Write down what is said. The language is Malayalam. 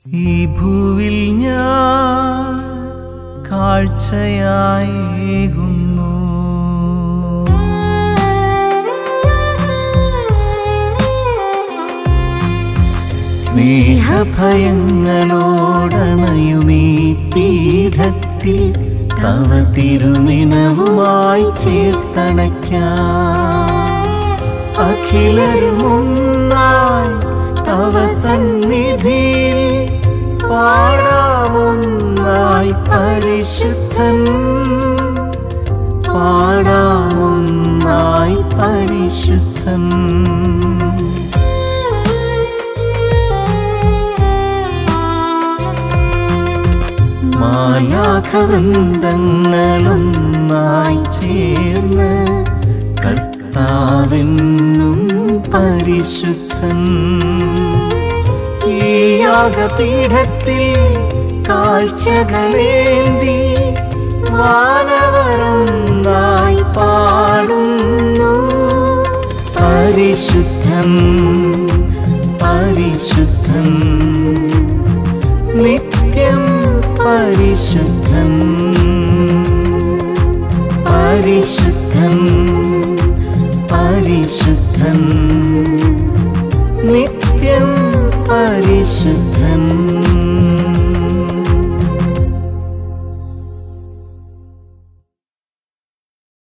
ഈ ഭൂവിൽ ഞാൻ കാഴ്ചയായേകുന്നു സ്നേഹഭയങ്ങളോടണയുമീ പീഠത്തിൽ തവ തിരുനിനവുമായി ചേർത്തണയ്ക്കാം അഖിലരുമൊന്നായി തവ സന്നിധിയിൽ പാടാമൊന്നായി പരിശുദ്ധൻ പാടാമൊന്നായി പരിശുദ്ധൻ മായാഖവൃന്ദങ്ങളൊന്നായി ചേർന്ന് കർത്താവെന്നും പരിശുദ്ധൻ ഈ യാഗപീഠത്തിൽ കാഴ്ചകളേന്തി വാനവരൊന്നായി പാടുന്നു പരിശുദ്ധൻ പരിശുദ്ധൻ നിത്യം പരിശുദ്ധൻ